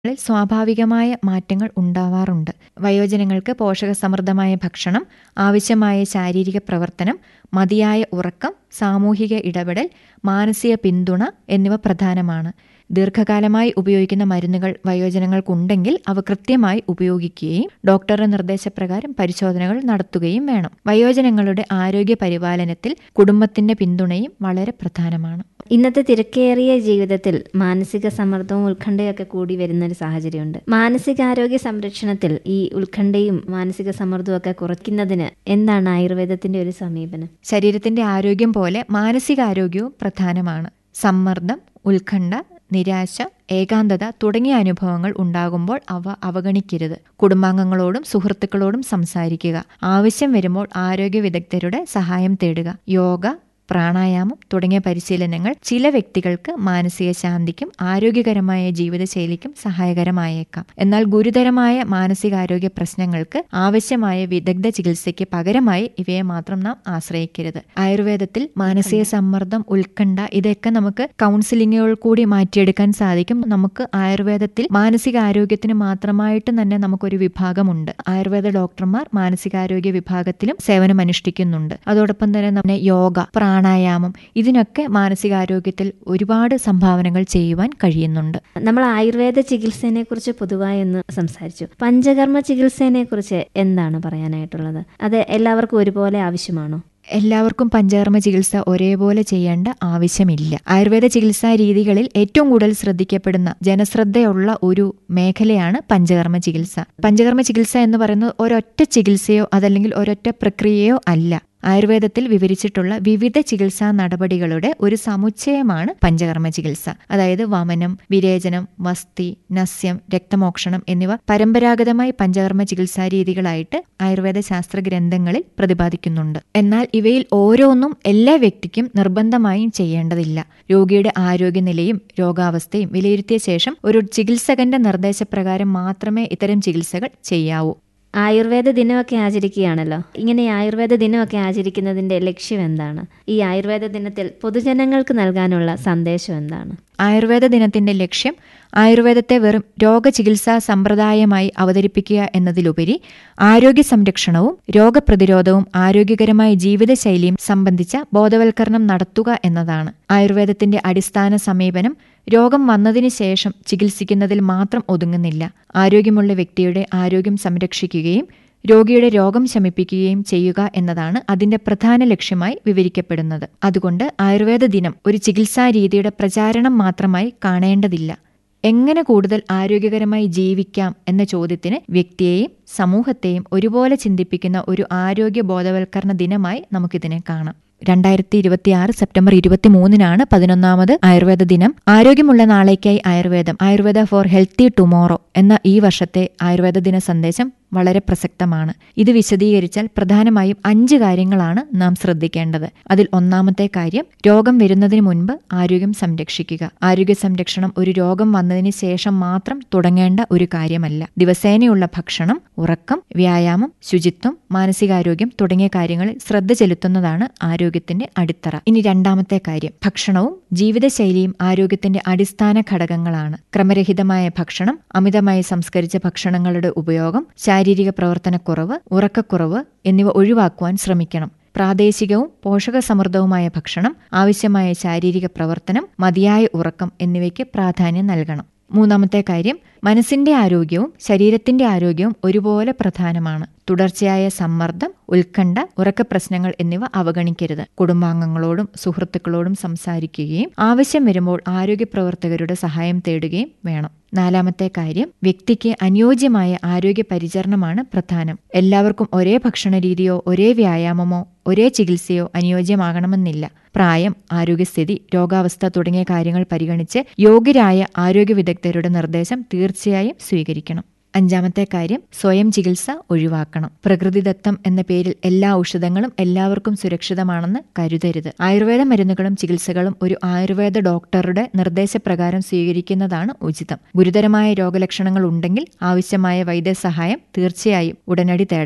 ളിൽ സ്വാഭാവികമായ മാറ്റങ്ങൾ ഉണ്ടാവാറുണ്ട് വയോജനങ്ങൾക്ക് പോഷകസമൃദ്ധമായ ഭക്ഷണം ആവശ്യമായ ശാരീരിക പ്രവർത്തനം മതിയായ ഉറക്കം സാമൂഹിക ഇടപെടൽ മാനസിക പിന്തുണ എന്നിവ പ്രധാനമാണ് ദീർഘകാലമായി ഉപയോഗിക്കുന്ന മരുന്നുകൾ വയോജനങ്ങൾക്കുണ്ടെങ്കിൽ അവ കൃത്യമായി ഉപയോഗിക്കുകയും ഡോക്ടറുടെ നിർദ്ദേശപ്രകാരം പരിശോധനകൾ നടത്തുകയും വേണം വയോജനങ്ങളുടെ ആരോഗ്യ പരിപാലനത്തിൽ കുടുംബത്തിന്റെ പിന്തുണയും വളരെ പ്രധാനമാണ് ഇന്നത്തെ തിരക്കേറിയ ജീവിതത്തിൽ മാനസിക സമ്മർദ്ദവും ഉത്കണ്ഠയൊക്കെ കൂടി വരുന്ന ഒരു സാഹചര്യമുണ്ട് മാനസികാരോഗ്യ സംരക്ഷണത്തിൽ ഈ ഉത്കണ്ഠയും മാനസിക സമ്മർദ്ദവും ഒക്കെ കുറയ്ക്കുന്നതിന് എന്താണ് ആയുർവേദത്തിന്റെ ഒരു സമീപനം ശരീരത്തിന്റെ ആരോഗ്യം പോലെ മാനസികാരോഗ്യവും പ്രധാനമാണ് സമ്മർദ്ദം ഉത്കണ്ഠ നിരാശ ഏകാന്തത തുടങ്ങിയ അനുഭവങ്ങൾ ഉണ്ടാകുമ്പോൾ അവ അവഗണിക്കരുത് കുടുംബാംഗങ്ങളോടും സുഹൃത്തുക്കളോടും സംസാരിക്കുക ആവശ്യം വരുമ്പോൾ ആരോഗ്യ വിദഗ്ധരുടെ സഹായം തേടുക യോഗ പ്രാണായാമം തുടങ്ങിയ പരിശീലനങ്ങൾ ചില വ്യക്തികൾക്ക് മാനസിക ശാന്തിക്കും ആരോഗ്യകരമായ ജീവിതശൈലിക്കും സഹായകരമായേക്കാം എന്നാൽ ഗുരുതരമായ മാനസികാരോഗ്യ പ്രശ്നങ്ങൾക്ക് ആവശ്യമായ വിദഗ്ധ ചികിത്സയ്ക്ക് പകരമായി ഇവയെ മാത്രം നാം ആശ്രയിക്കരുത് ആയുർവേദത്തിൽ മാനസിക സമ്മർദ്ദം ഉത്കണ്ഠ ഇതൊക്കെ നമുക്ക് കൗൺസിലിങ്ങുകൾ കൂടി മാറ്റിയെടുക്കാൻ സാധിക്കും നമുക്ക് ആയുർവേദത്തിൽ മാനസികാരോഗ്യത്തിന് മാത്രമായിട്ട് തന്നെ നമുക്കൊരു വിഭാഗമുണ്ട് ആയുർവേദ ഡോക്ടർമാർ മാനസികാരോഗ്യ വിഭാഗത്തിലും സേവനം അനുഷ്ഠിക്കുന്നുണ്ട് അതോടൊപ്പം തന്നെ നമ്മുടെ യോഗ പ്രാണായാമം ഇതിനൊക്കെ മാനസികാരോഗ്യത്തിൽ ഒരുപാട് സംഭാവനകൾ ചെയ്യുവാൻ കഴിയുന്നുണ്ട് നമ്മൾ ആയുർവേദ ചികിത്സയെ കുറിച്ച് പൊതുവായി ഒന്ന് സംസാരിച്ചു പഞ്ചകർമ്മ ചികിത്സയെ കുറിച്ച് എന്താണ് പറയാനായിട്ടുള്ളത് അത് എല്ലാവർക്കും ഒരുപോലെ ആവശ്യമാണോ എല്ലാവർക്കും പഞ്ചകർമ്മ ചികിത്സ ഒരേപോലെ ചെയ്യേണ്ട ആവശ്യമില്ല ആയുർവേദ ചികിത്സാ രീതികളിൽ ഏറ്റവും കൂടുതൽ ശ്രദ്ധിക്കപ്പെടുന്ന ജനശ്രദ്ധയുള്ള ഒരു മേഖലയാണ് പഞ്ചകർമ്മ ചികിത്സ പഞ്ചകർമ്മ ചികിത്സ എന്ന് പറയുന്നത് ഒരൊറ്റ ചികിത്സയോ അതല്ലെങ്കിൽ ഒരൊറ്റ പ്രക്രിയയോ അല്ല ആയുർവേദത്തിൽ വിവരിച്ചിട്ടുള്ള വിവിധ ചികിത്സാ നടപടികളുടെ ഒരു സമുച്ചയമാണ് പഞ്ചകർമ്മ ചികിത്സ അതായത് വമനം വിരേചനം വസ്തി നസ്യം രക്തമോക്ഷണം എന്നിവ പരമ്പരാഗതമായി പഞ്ചകർമ്മ ചികിത്സാ രീതികളായിട്ട് ആയുർവേദ ശാസ്ത്ര ഗ്രന്ഥങ്ങളിൽ പ്രതിപാദിക്കുന്നുണ്ട് എന്നാൽ ഇവയിൽ ഓരോന്നും എല്ലാ വ്യക്തിക്കും നിർബന്ധമായും ചെയ്യേണ്ടതില്ല രോഗിയുടെ ആരോഗ്യനിലയും രോഗാവസ്ഥയും വിലയിരുത്തിയ ശേഷം ഒരു ചികിത്സകന്റെ നിർദ്ദേശപ്രകാരം മാത്രമേ ഇത്തരം ചികിത്സകൾ ചെയ്യാവൂ ആയുർവേദ ദിനമൊക്കെ ആചരിക്കുകയാണല്ലോ ഇങ്ങനെ ഈ ആയുർവേദ ദിനമൊക്കെ ആചരിക്കുന്നതിന്റെ ലക്ഷ്യം എന്താണ് ഈ ആയുർവേദ ദിനത്തിൽ പൊതുജനങ്ങൾക്ക് നൽകാനുള്ള സന്ദേശം എന്താണ് ആയുർവേദ ദിനത്തിന്റെ ലക്ഷ്യം ആയുർവേദത്തെ വെറും രോഗചികിത്സാ സമ്പ്രദായമായി അവതരിപ്പിക്കുക എന്നതിലുപരി ആരോഗ്യ സംരക്ഷണവും രോഗപ്രതിരോധവും ആരോഗ്യകരമായ ജീവിതശൈലിയും സംബന്ധിച്ച ബോധവൽക്കരണം നടത്തുക എന്നതാണ് ആയുർവേദത്തിന്റെ അടിസ്ഥാന സമീപനം രോഗം വന്നതിന് ശേഷം ചികിത്സിക്കുന്നതിൽ മാത്രം ഒതുങ്ങുന്നില്ല ആരോഗ്യമുള്ള വ്യക്തിയുടെ ആരോഗ്യം സംരക്ഷിക്കുകയും രോഗിയുടെ രോഗം ശമിപ്പിക്കുകയും ചെയ്യുക എന്നതാണ് അതിന്റെ പ്രധാന ലക്ഷ്യമായി വിവരിക്കപ്പെടുന്നത് അതുകൊണ്ട് ആയുർവേദ ദിനം ഒരു ചികിത്സാ രീതിയുടെ പ്രചാരണം മാത്രമായി കാണേണ്ടതില്ല എങ്ങനെ കൂടുതൽ ആരോഗ്യകരമായി ജീവിക്കാം എന്ന ചോദ്യത്തിന് വ്യക്തിയെയും സമൂഹത്തെയും ഒരുപോലെ ചിന്തിപ്പിക്കുന്ന ഒരു ആരോഗ്യ ബോധവൽക്കരണ ദിനമായി നമുക്കിതിനെ കാണാം രണ്ടായിരത്തി ഇരുപത്തിയാറ് സെപ്റ്റംബർ ഇരുപത്തിമൂന്നിനാണ് പതിനൊന്നാമത് ആയുർവേദ ദിനം ആരോഗ്യമുള്ള നാളേക്കായി ആയുർവേദം ആയുർവേദ ഫോർ ഹെൽത്തി ടുമോറോ എന്ന ഈ വർഷത്തെ ആയുർവേദ ദിന സന്ദേശം വളരെ പ്രസക്തമാണ് ഇത് വിശദീകരിച്ചാൽ പ്രധാനമായും അഞ്ച് കാര്യങ്ങളാണ് നാം ശ്രദ്ധിക്കേണ്ടത് അതിൽ ഒന്നാമത്തെ കാര്യം രോഗം വരുന്നതിന് മുൻപ് ആരോഗ്യം സംരക്ഷിക്കുക ആരോഗ്യ സംരക്ഷണം ഒരു രോഗം വന്നതിന് ശേഷം മാത്രം തുടങ്ങേണ്ട ഒരു കാര്യമല്ല ദിവസേനയുള്ള ഭക്ഷണം ഉറക്കം വ്യായാമം ശുചിത്വം മാനസികാരോഗ്യം തുടങ്ങിയ കാര്യങ്ങളിൽ ശ്രദ്ധ ചെലുത്തുന്നതാണ് ആരോഗ്യത്തിന്റെ അടിത്തറ ഇനി രണ്ടാമത്തെ കാര്യം ഭക്ഷണവും ജീവിതശൈലിയും ആരോഗ്യത്തിന്റെ അടിസ്ഥാന ഘടകങ്ങളാണ് ക്രമരഹിതമായ ഭക്ഷണം അമിതമായി സംസ്കരിച്ച ഭക്ഷണങ്ങളുടെ ഉപയോഗം ശാരീരിക പ്രവർത്തനക്കുറവ് ഉറക്കക്കുറവ് എന്നിവ ഒഴിവാക്കുവാൻ ശ്രമിക്കണം പ്രാദേശികവും പോഷകസമൃദ്ധവുമായ ഭക്ഷണം ആവശ്യമായ ശാരീരിക പ്രവർത്തനം മതിയായ ഉറക്കം എന്നിവയ്ക്ക് പ്രാധാന്യം നൽകണം മൂന്നാമത്തെ കാര്യം മനസ്സിന്റെ ആരോഗ്യവും ശരീരത്തിന്റെ ആരോഗ്യവും ഒരുപോലെ പ്രധാനമാണ് തുടർച്ചയായ സമ്മർദ്ദം ഉത്കണ്ഠ ഉറക്കപ്രശ്നങ്ങൾ എന്നിവ അവഗണിക്കരുത് കുടുംബാംഗങ്ങളോടും സുഹൃത്തുക്കളോടും സംസാരിക്കുകയും ആവശ്യം വരുമ്പോൾ ആരോഗ്യ പ്രവർത്തകരുടെ സഹായം തേടുകയും വേണം നാലാമത്തെ കാര്യം വ്യക്തിക്ക് അനുയോജ്യമായ ആരോഗ്യ പരിചരണമാണ് പ്രധാനം എല്ലാവർക്കും ഒരേ ഭക്ഷണ രീതിയോ ഒരേ വ്യായാമമോ ഒരേ ചികിത്സയോ അനുയോജ്യമാകണമെന്നില്ല പ്രായം ആരോഗ്യസ്ഥിതി രോഗാവസ്ഥ തുടങ്ങിയ കാര്യങ്ങൾ പരിഗണിച്ച് യോഗ്യരായ ആരോഗ്യ വിദഗ്ധരുടെ നിർദ്ദേശം തീർച്ചയായും സ്വീകരിക്കണം അഞ്ചാമത്തെ കാര്യം സ്വയം ചികിത്സ ഒഴിവാക്കണം പ്രകൃതിദത്തം എന്ന പേരിൽ എല്ലാ ഔഷധങ്ങളും എല്ലാവർക്കും സുരക്ഷിതമാണെന്ന് കരുതരുത് ആയുർവേദ മരുന്നുകളും ചികിത്സകളും ഒരു ആയുർവേദ ഡോക്ടറുടെ നിർദ്ദേശപ്രകാരം സ്വീകരിക്കുന്നതാണ് ഉചിതം ഗുരുതരമായ രോഗലക്ഷണങ്ങൾ ഉണ്ടെങ്കിൽ ആവശ്യമായ വൈദ്യസഹായം തീർച്ചയായും ഉടനടി തേടണം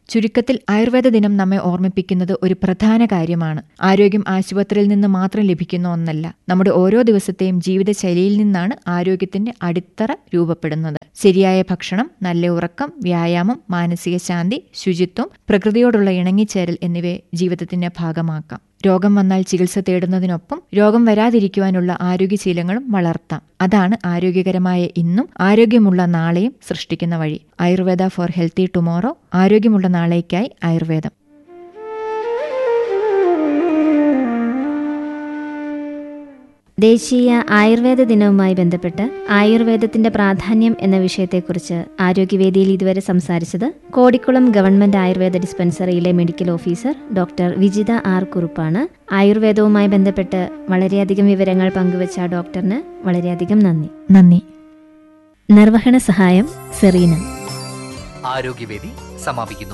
ചുരുക്കത്തിൽ ആയുർവേദ ദിനം നമ്മെ ഓർമ്മിപ്പിക്കുന്നത് ഒരു പ്രധാന കാര്യമാണ് ആരോഗ്യം ആശുപത്രിയിൽ നിന്ന് മാത്രം ലഭിക്കുന്ന ഒന്നല്ല നമ്മുടെ ഓരോ ദിവസത്തെയും ജീവിതശൈലിയിൽ നിന്നാണ് ആരോഗ്യത്തിന്റെ അടിത്തറ രൂപപ്പെടുന്നത് ശരിയായ ഭക്ഷണം നല്ല ഉറക്കം വ്യായാമം മാനസിക ശാന്തി ശുചിത്വം പ്രകൃതിയോടുള്ള ഇണങ്ങിച്ചേരൽ എന്നിവയെ ജീവിതത്തിന്റെ ഭാഗമാക്കാം രോഗം വന്നാൽ ചികിത്സ തേടുന്നതിനൊപ്പം രോഗം വരാതിരിക്കുവാനുള്ള ആരോഗ്യശീലങ്ങളും വളർത്താം അതാണ് ആരോഗ്യകരമായ ഇന്നും ആരോഗ്യമുള്ള നാളെയും സൃഷ്ടിക്കുന്ന വഴി ആയുർവേദ ഫോർ ഹെൽത്തി ടുമോറോ ആരോഗ്യമുള്ള നാളേക്കായി ആയുർവേദം ദേശീയ ആയുർവേദ ദിനവുമായി ബന്ധപ്പെട്ട് ആയുർവേദത്തിന്റെ പ്രാധാന്യം എന്ന വിഷയത്തെക്കുറിച്ച് ആരോഗ്യവേദിയിൽ ഇതുവരെ സംസാരിച്ചത് കോടിക്കുളം ഗവൺമെന്റ് ആയുർവേദ ഡിസ്പെൻസറിയിലെ medical officer doctor Vijitha R കുറുപ്പാണ് ആയുർവേദവുമായി ബന്ധപ്പെട്ട് വളരെയധികം വിവരങ്ങൾ പങ്കുവച്ച ഡോക്ടറിന് വളരെയധികം നന്ദി നന്ദി നിർവഹണ സഹായം സെറീന ആരോഗ്യവേദി സമാപിക്കുന്നു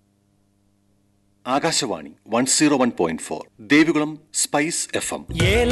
Akashvani one zero one point four Devikulam spice F M ഏല